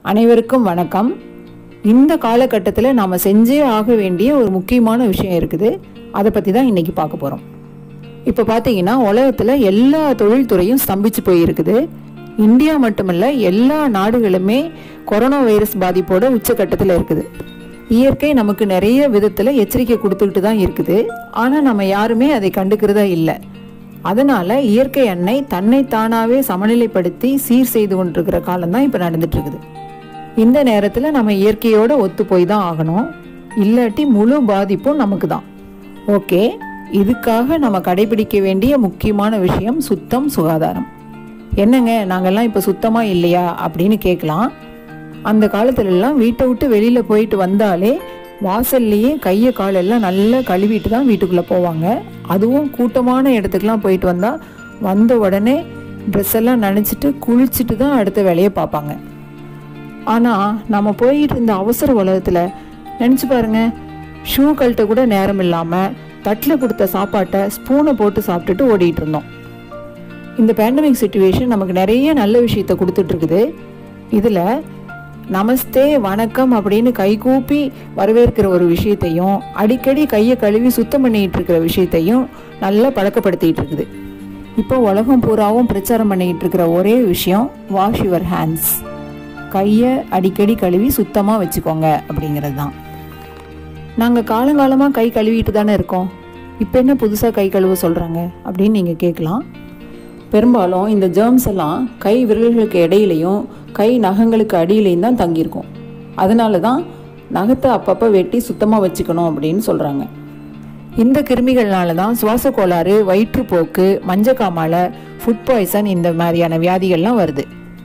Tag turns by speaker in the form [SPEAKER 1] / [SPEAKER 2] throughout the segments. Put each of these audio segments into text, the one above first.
[SPEAKER 1] அனைவருக்கும் வணக்கம் இந்த காலகட்டத்தில் நாம் செஞ்சே ஆக வேண்டிய ஒரு முக்கியமான விஷயம் இருக்குது அதை பற்றி தான் இன்றைக்கி பார்க்க போகிறோம் இப்போ பார்த்தீங்கன்னா உலகத்தில் எல்லா தொழில்துறையும் ஸ்தம்பிச்சு போயிருக்குது இந்தியா மட்டுமல்ல எல்லா நாடுகளுமே கொரோனா வைரஸ் பாதிப்போட உச்சக்கட்டத்தில் இருக்குது இயற்கை நமக்கு நிறைய விதத்தில் எச்சரிக்கை கொடுத்துக்கிட்டு தான் இருக்குது ஆனால் நம்ம யாருமே அதை கண்டுக்கிறதா இல்லை அதனால இயற்கை அன்னை தன்னை தானாவே சமநிலைப்படுத்தி சீர் செய்து கொண்டிருக்கிற காலம் தான் இப்போ நடந்துட்டு இருக்குது இந்த நேரத்தில் நம்ம இயற்கையோட ஒத்து போய் தான் ஆகணும் இல்லாட்டி முழு பாதிப்பும் நமக்கு தான் ஓகே இதுக்காக நம்ம கடைபிடிக்க வேண்டிய முக்கியமான விஷயம் சுத்தம் சுகாதாரம் என்னங்க நாங்கெல்லாம் இப்போ சுத்தமாக இல்லையா அப்படின்னு கேட்கலாம் அந்த காலத்துலலாம் வீட்டை விட்டு வெளியில் போயிட்டு வந்தாலே வாசல்லையே கையை காலெல்லாம் நல்லா கழுவிட்டு தான் வீட்டுக்குள்ளே போவாங்க அதுவும் கூட்டமான இடத்துக்குலாம் போயிட்டு வந்தால் வந்த உடனே ட்ரெஸ் எல்லாம் நனைச்சிட்டு குளிச்சுட்டு தான் அடுத்த வேலையை பார்ப்பாங்க ஆனால் நம்ம போயிட்டு இருந்த அவசர உலகத்தில் நினச்சி பாருங்க ஷூ கழட்ட கூட நேரம் இல்லாமல் தட்டில் கொடுத்த சாப்பாட்டை ஸ்பூனை போட்டு சாப்பிட்டுட்டு ஓடிட்டு இருந்தோம் இந்த பேண்டமிக் சுச்சுவேஷன் நமக்கு நிறைய நல்ல விஷயத்த கொடுத்துட்டு இருக்குது இதில் நமஸ்தே வணக்கம் அப்படின்னு கைகூப்பி வரவேற்கிற ஒரு விஷயத்தையும் அடிக்கடி கையை கழுவி சுத்தம் பண்ணிட்டு இருக்கிற விஷயத்தையும் நல்லா பழக்கப்படுத்திட்டு இருக்குது இப்போ உலகம் பூராவும் பிரச்சாரம் பண்ணிக்கிட்டு இருக்கிற ஒரே விஷயம் வாஷ் யுவர் ஹேண்ட்ஸ் கையை அடிக்கடி கழுவி சுத்தமாக வச்சுக்கோங்க அப்படிங்கிறது தான் நாங்கள் காலங்காலமாக கை கழுவிட்டு தானே இருக்கோம் இப்போ என்ன புதுசாக கை கழுவ சொல்கிறாங்க அப்படின்னு நீங்கள் கேட்கலாம் பெரும்பாலும் இந்த ஜேர்ம்ஸ் எல்லாம் கை விரல்களுக்கு இடையிலையும் கை நகங்களுக்கு அடியிலையும் தான் தங்கியிருக்கும் அதனால தான் நகத்தை அப்பப்போ வெட்டி சுத்தமாக வச்சுக்கணும் அப்படின்னு சொல்கிறாங்க இந்த கிருமிகள்னால தான் சுவாச கோளாறு வயிற்றுப்போக்கு மஞ்சக்காமாலை ஃபுட் பாய்சன் இந்த மாதிரியான வியாதிகள்லாம் வருது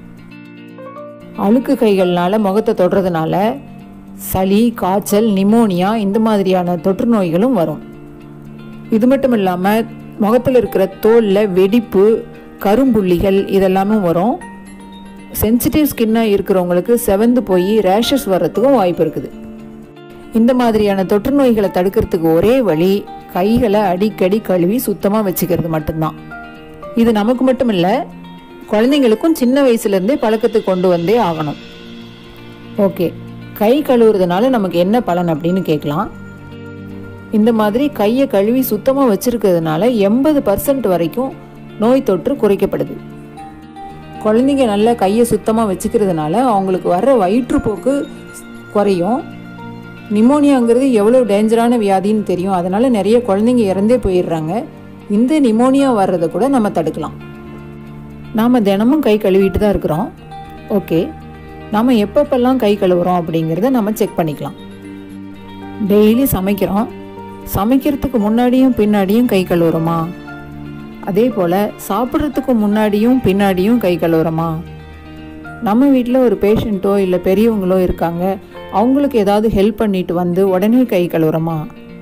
[SPEAKER 1] அழுக்கு கைகள்னால முகத்தை தொடுறதுனால சளி காய்ச்சல் நிமோனியா இந்த மாதிரியான தொற்று நோய்களும் வரும் இது மட்டும் இல்லாமல் முகத்தில் இருக்கிற தோலில் வெடிப்பு கரும்புள்ளிகள் இதெல்லாமும் வரும் சென்சிட்டிவ் ஸ்கின்னாக இருக்கிறவங்களுக்கு செவந்து போய் ரேஷஸ் வர்றதுக்கும் வாய்ப்பு இருக்குது இந்த மாதிரியான தொற்று நோய்களை தடுக்கிறதுக்கு ஒரே வழி கைகளை அடிக்கடி கழுவி சுத்தமாக வச்சுக்கிறது மட்டும்தான் இது நமக்கு மட்டும் இல்லை குழந்தைங்களுக்கும் சின்ன வயசுலேருந்தே பழக்கத்துக்கு கொண்டு வந்தே ஆகணும் ஓகே கை கழுவுறதுனால நமக்கு என்ன பலன் அப்படின்னு கேட்கலாம் இந்த மாதிரி கையை கழுவி சுத்தமாக வச்சிருக்கிறதுனால எண்பது பர்சன்ட் வரைக்கும் நோய் தொற்று குறைக்கப்படுது குழந்தைங்க நல்லா கையை சுத்தமாக வச்சுக்கிறதுனால அவங்களுக்கு வர்ற வயிற்றுப்போக்கு குறையும் நிமோனியாங்கிறது எவ்வளோ டேஞ்சரான வியாதின்னு தெரியும் அதனால நிறைய குழந்தைங்க இறந்தே போயிடுறாங்க இந்த நிமோனியா வர்றதை கூட நம்ம தடுக்கலாம் நாம் தினமும் கை கழுவிட்டு தான் இருக்கிறோம் ஓகே நாம் எப்பப்பெல்லாம் கை கழுவுறோம் அப்படிங்கிறத நம்ம செக் பண்ணிக்கலாம் டெய்லி சமைக்கிறோம் சமைக்கிறதுக்கு முன்னாடியும் பின்னாடியும் கை கழுவுறோமா அதே போல் சாப்பிட்றதுக்கு முன்னாடியும் பின்னாடியும் கை கழுவுறோமா நம்ம வீட்டில் ஒரு பேஷண்ட்டோ இல்லை பெரியவங்களோ இருக்காங்க அவங்களுக்கு ஏதாவது ஹெல்ப் பண்ணிட்டு வந்து உடனே கை கழுவுறோமா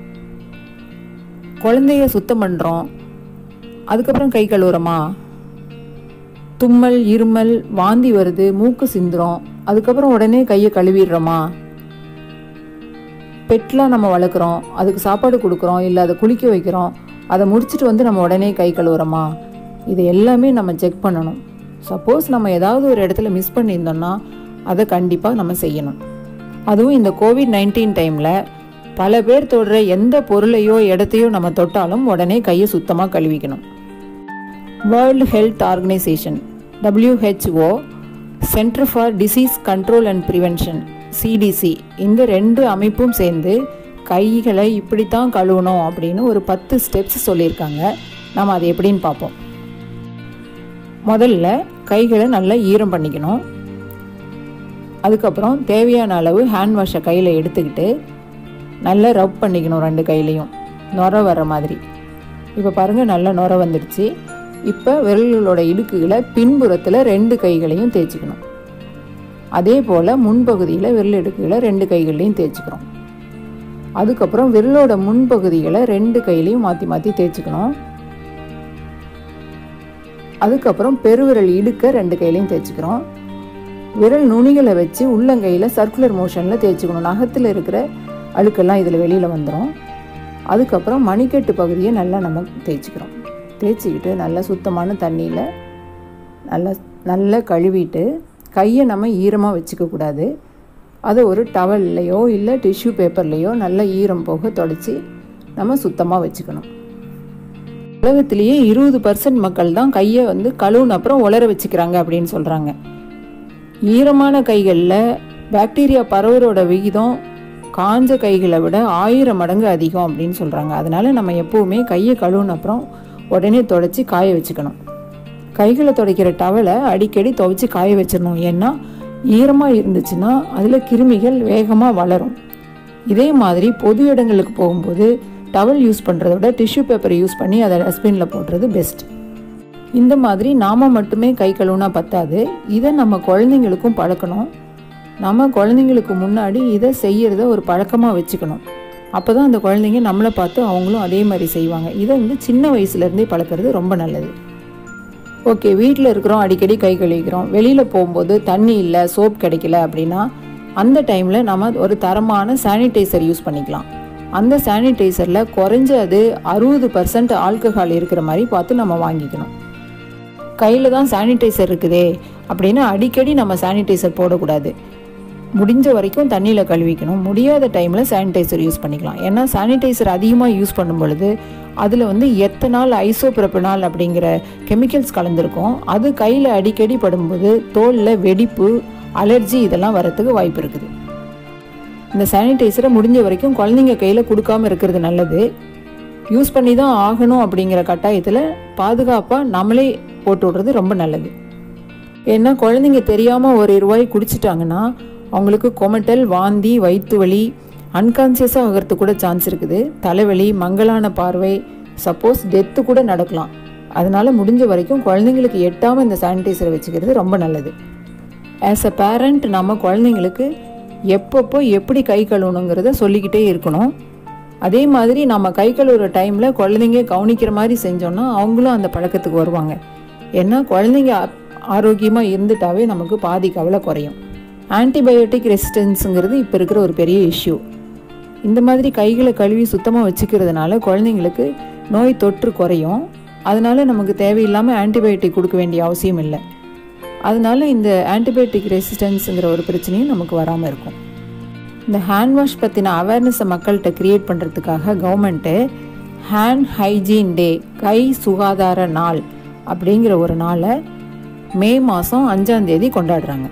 [SPEAKER 1] குழந்தைய சுத்தம் பண்ணுறோம் அதுக்கப்புறம் கை கழுவுறோமா தும்மல் இருமல் வாந்தி வருது மூக்கு சிந்துறோம் அதுக்கப்புறம் உடனே கையை கழுவிடுறோமா பெட்லாம் நம்ம வளர்க்குறோம் அதுக்கு சாப்பாடு கொடுக்குறோம் இல்லை அதை குளிக்க வைக்கிறோம் அதை முடிச்சுட்டு வந்து நம்ம உடனே கை கழுவுறோமா இது எல்லாமே நம்ம செக் பண்ணணும் சப்போஸ் நம்ம ஏதாவது ஒரு இடத்துல மிஸ் பண்ணியிருந்தோம்னா அதை கண்டிப்பாக நம்ம செய்யணும் அதுவும் இந்த கோவிட் நைன்டீன் டைமில் பல பேர் தொடுற எந்த பொருளையோ இடத்தையோ நம்ம தொட்டாலும் உடனே கையை சுத்தமாக கழுவிக்கணும் world health organisation WHO centre for disease control and prevention CDC இந்த ரெண்டு அமைப்பும் சேர்ந்து கைகளை இப்படித்தான் கழுவணும் அப்படின்னு ஒரு பத்து ஸ்டெப்ஸ் சொல்லியிருக்காங்க நம்ம அது எப்படின்னு பார்ப்போம் முதல்ல கைகளை நல்லா ஈரம் பண்ணிக்கணும் அதுக்கப்புறம் தேவையான அளவு ஹேண்ட் வாஷை கையில் எடுத்துக்கிட்டு நல்லா ரப் பண்ணிக்கணும் ரெண்டு கையிலையும் நுர வர மாதிரி இப்போ பாருங்கள் நல்லா நுர வந்துடுச்சு இப்போ விரல்களோட இடுக்குகளை பின்புறத்தில் ரெண்டு கைகளையும் தேய்ச்சிக்கணும் அதே போல் முன்பகுதியில் விரல் இடுக்குகளை ரெண்டு கைகள்லையும் தேய்ச்சிக்கிறோம் அதுக்கப்புறம் விரலோட முன்பகுதிகளை ரெண்டு கையிலையும் மாற்றி மாற்றி தேய்ச்சிக்கணும் அதுக்கப்புறம் பெருவிரல் இடுக்க ரெண்டு கையிலையும் தேய்ச்சிக்கிறோம் விரல் நுனிகளை வச்சு உள்ளங்கையில் சர்க்குலர் மோஷனில் தேய்ச்சிக்கணும் நகத்தில் இருக்கிற அழுக்கெல்லாம் இதில் வெளியில் வந்துடும் அதுக்கப்புறம் மணிக்கட்டு பகுதியை நல்லா நம்ம தேய்ச்சிக்கிறோம் தேய்ச்சிக்கிட்டு நல்லா சுத்தமான தண்ணியில் நல்லா நல்லா கழுவிட்டு கையை நம்ம ஈரமாக வச்சுக்கக்கூடாது அதை ஒரு டவல்லையோ இல்லை டிஷ்யூ பேப்பர்லேயோ நல்ல ஈரம் போக தொடச்சி நம்ம சுத்தமாக வச்சுக்கணும் உலகத்திலேயே இருபது பர்சன்ட் மக்கள் தான் கையை வந்து கழுவுன அப்புறம் உலர வச்சுக்கிறாங்க அப்படின்னு சொல்கிறாங்க ஈரமான கைகளில் பாக்டீரியா பரவரோட விகிதம் காஞ்ச கைகளை விட ஆயிரம் மடங்கு அதிகம் அப்படின்னு சொல்கிறாங்க அதனால் நம்ம எப்போவுமே கையை கழுவுன அப்புறம் உடனே தொடச்சி காய வச்சுக்கணும் கைகளை துடைக்கிற டவலை அடிக்கடி துவைச்சி காய வச்சிடணும் ஏன்னா ஈரமாக இருந்துச்சுன்னா அதில் கிருமிகள் வேகமாக வளரும் இதே மாதிரி பொது இடங்களுக்கு போகும்போது டவல் யூஸ் பண்ணுறத விட டிஷ்யூ பேப்பரை யூஸ் பண்ணி அதை டஸ்ட்பினில் போடுறது பெஸ்ட் இந்த மாதிரி நாம் மட்டுமே கை கழுவுனா பத்தாது இதை நம்ம குழந்தைங்களுக்கும் பழக்கணும் நம்ம குழந்தைங்களுக்கு முன்னாடி இதை செய்கிறத ஒரு பழக்கமாக வச்சுக்கணும் அப்போ தான் அந்த குழந்தைங்க நம்மளை பார்த்து அவங்களும் அதே மாதிரி செய்வாங்க இதை வந்து சின்ன வயசுலேருந்தே பழக்கிறது ரொம்ப நல்லது ஓகே வீட்டில் இருக்கிறோம் அடிக்கடி கை கழுவிக்கிறோம் வெளியில் போகும்போது தண்ணி இல்லை சோப் கிடைக்கல அப்படின்னா அந்த டைமில் நம்ம ஒரு தரமான சானிடைசர் யூஸ் பண்ணிக்கலாம் அந்த சானிடைசரில் குறைஞ்சது அறுபது பர்சன்ட் ஆல்கஹால் இருக்கிற மாதிரி பார்த்து நம்ம வாங்கிக்கணும் கையில் தான் சானிடைசர் இருக்குதே அப்படின்னு அடிக்கடி நம்ம சானிடைசர் போடக்கூடாது முடிஞ்ச வரைக்கும் தண்ணியில் கழுவிக்கணும் முடியாத டைமில் சானிடைசர் யூஸ் பண்ணிக்கலாம் ஏன்னா சானிடைசர் அதிகமாக யூஸ் பண்ணும் பொழுது அதில் வந்து எத்தனால் ஐசோப்ரப்பனால் அப்படிங்கிற கெமிக்கல்ஸ் கலந்துருக்கும் அது கையில் அடிக்கடி படும்போது தோலில் வெடிப்பு அலர்ஜி இதெல்லாம் வரத்துக்கு வாய்ப்பு இருக்குது இந்த சானிடைசரை முடிஞ்ச வரைக்கும் குழந்தைங்க கையில் கொடுக்காம இருக்கிறது நல்லது யூஸ் பண்ணி தான் ஆகணும் அப்படிங்கிற கட்டாயத்தில் பாதுகாப்பாக நம்மளே போட்டு விடுறது ரொம்ப நல்லது ஏன்னா குழந்தைங்க தெரியாமல் ஒரு ரூபாய் குடிச்சிட்டாங்கன்னா அவங்களுக்கு கொமட்டல் வாந்தி வயிற்று வலி அன்கான்சியஸாக ஆகிறதுக்கு கூட சான்ஸ் இருக்குது தலைவலி மங்கலான பார்வை சப்போஸ் டெத்து கூட நடக்கலாம் அதனால் முடிஞ்ச வரைக்கும் குழந்தைங்களுக்கு எட்டாமல் இந்த சானிடைசரை வச்சுக்கிறது ரொம்ப நல்லது ஆஸ் அ பேரண்ட் நம்ம குழந்தைங்களுக்கு எப்பப்போ எப்படி கை கழுவணுங்கிறத சொல்லிக்கிட்டே இருக்கணும் அதே மாதிரி நம்ம கை கழுவுற டைமில் குழந்தைங்க கவனிக்கிற மாதிரி செஞ்சோன்னா அவங்களும் அந்த பழக்கத்துக்கு வருவாங்க ஏன்னா குழந்தைங்க ஆரோக்கியமாக இருந்துட்டாவே நமக்கு பாதி கவலை குறையும் ஆன்டிபயோட்டிக் ரெசிஸ்டன்ஸுங்கிறது இப்போ இருக்கிற ஒரு பெரிய இஷ்யூ இந்த மாதிரி கைகளை கழுவி சுத்தமாக வச்சுக்கிறதுனால குழந்தைங்களுக்கு நோய் தொற்று குறையும் அதனால நமக்கு தேவையில்லாமல் ஆன்டிபயோட்டிக் கொடுக்க வேண்டிய அவசியம் இல்லை அதனால இந்த ஆன்டிபயோட்டிக் ரெசிஸ்டன்ஸுங்கிற ஒரு பிரச்சனையும் நமக்கு வராமல் இருக்கும் இந்த ஹேண்ட் வாஷ் பற்றின அவேர்னஸை மக்கள்கிட்ட க்ரியேட் பண்ணுறதுக்காக கவர்மெண்ட்டு ஹேண்ட் ஹைஜீன் டே கை சுகாதார நாள் அப்படிங்கிற ஒரு நாளை மே மாதம் அஞ்சாந்தேதி கொண்டாடுறாங்க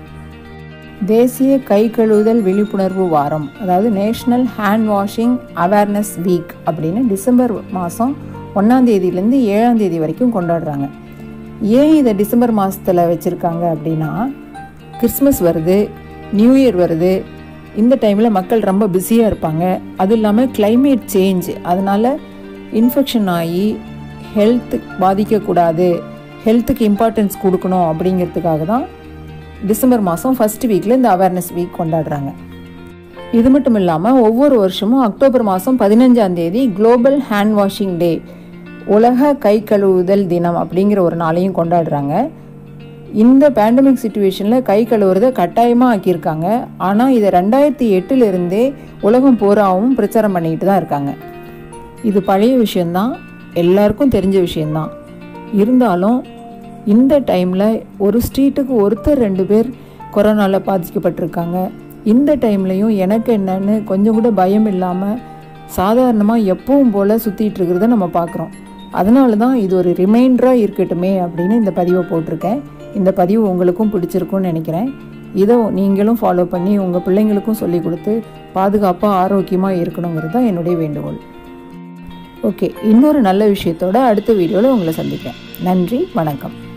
[SPEAKER 1] தேசிய கை கழுவுதல் விழிப்புணர்வு வாரம் அதாவது national hand washing awareness week அப்படின்னு டிசம்பர் மாதம் ஒன்றாந்தேதியிலேருந்து ஏழாந்தேதி வரைக்கும் கொண்டாடுறாங்க ஏன் இதை டிசம்பர் மாதத்தில் வச்சுருக்காங்க அப்படின்னா கிறிஸ்மஸ் வருது நியூ இயர் வருது இந்த டைமில் மக்கள் ரொம்ப பிஸியாக இருப்பாங்க அதுவும் இல்லாமல் climate சேஞ்ச் அதனால் இன்ஃபெக்ஷன் ஆகி ஹெல்த் பாதிக்கக்கூடாது ஹெல்த்துக்கு இம்பார்ட்டன்ஸ் கொடுக்கணும் அப்படிங்கிறதுக்காக தான் டிசம்பர் மாதம் ஃபர்ஸ்ட் வீக்கில் இந்த அவேர்னஸ் வீக் கொண்டாடுறாங்க இது மட்டும் இல்லாமல் ஒவ்வொரு வருஷமும் அக்டோபர் மாதம் பதினஞ்சாம் தேதி குளோபல் ஹேண்ட் வாஷிங் டே உலக கை கழுவுதல் தினம் அப்படிங்கிற ஒரு நாளையும் கொண்டாடுறாங்க இந்த பேண்டமிக் சுச்சுவேஷனில் கை கழுவுறதை கட்டாயமாக ஆக்கியிருக்காங்க ஆனால் இதை ரெண்டாயிரத்தி எட்டுலேருந்தே உலகம் பூராவும் பிரச்சாரம் பண்ணிக்கிட்டு தான் இருக்காங்க இது பழைய விஷயந்தான் எல்லாருக்கும் தெரிஞ்ச விஷயந்தான் இருந்தாலும் இந்த டைமில் ஒரு ஸ்ட்ரீட்டுக்கு ஒருத்தர் ரெண்டு பேர் கொரோனாவில் பாதிக்கப்பட்டிருக்காங்க இந்த டைம்லையும் எனக்கு என்னன்னு கொஞ்சம் கூட பயம் இல்லாமல் சாதாரணமாக எப்பவும் போல் சுற்றிட்டு இருக்கிறத நம்ம பார்க்குறோம் அதனால தான் இது ஒரு ரிமைண்டராக இருக்கட்டுமே அப்படின்னு இந்த பதிவை போட்டிருக்கேன் இந்த பதிவு உங்களுக்கும் பிடிச்சிருக்கும்னு நினைக்கிறேன் இதை நீங்களும் ஃபாலோ பண்ணி உங்கள் பிள்ளைங்களுக்கும் சொல்லி கொடுத்து பாதுகாப்பாக ஆரோக்கியமாக இருக்கணுங்கிறது தான் என்னுடைய வேண்டுகோள் ஓகே இன்னொரு நல்ல விஷயத்தோட அடுத்த வீடியோவில் உங்களை சந்திக்கிறேன் நன்றி வணக்கம்